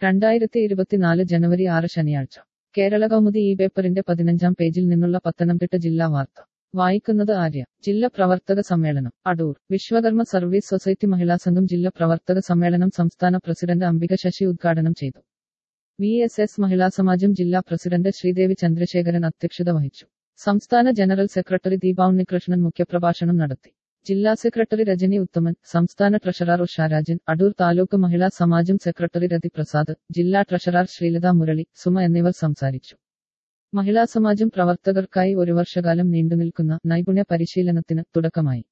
രണ്ടായിരത്തി ഇരുപത്തിനാല് ജനുവരി ആറ് ശനിയാഴ്ച കേരള കൗമുദി ഈ പേപ്പറിന്റെ പതിനഞ്ചാം പേജിൽ നിന്നുള്ള പത്തനംതിട്ട ജില്ലാ വാർത്ത വായിക്കുന്നത് ആര്യ ജില്ലാ പ്രവർത്തക സമ്മേളനം അടൂർ വിശ്വകർമ്മ സർവീസ് സൊസൈറ്റി മഹിളാ സംഘം ജില്ലാ പ്രവർത്തക സമ്മേളനം സംസ്ഥാന പ്രസിഡന്റ് അംബിക ശശി ഉദ്ഘാടനം ചെയ്തു വി എസ് എസ് മഹിളാ സമാജം ജില്ലാ പ്രസിഡന്റ് ശ്രീദേവി ചന്ദ്രശേഖരൻ അധ്യക്ഷത വഹിച്ചു സംസ്ഥാന ജനറൽ സെക്രട്ടറി ദീപ ഉണ്ണികൃഷ്ണൻ മുഖ്യപ്രഭാഷണം നടത്തി ജില്ലാ സെക്രട്ടറി രജനി ഉത്തമൻ സംസ്ഥാന ട്രഷറർ ഉഷാരാജൻ അടൂർ താലൂക്ക് മഹിളാ സമാജം സെക്രട്ടറി രതി പ്രസാദ് ജില്ലാ ട്രഷറർ ശ്രീലത മുരളി സുമ എന്നിവർ സംസാരിച്ചു മഹിളാ സമാജം പ്രവർത്തകർക്കായി ഒരു വർഷകാലം നീണ്ടുനിൽക്കുന്ന നൈപുണ്യ പരിശീലനത്തിന് തുടക്കമായി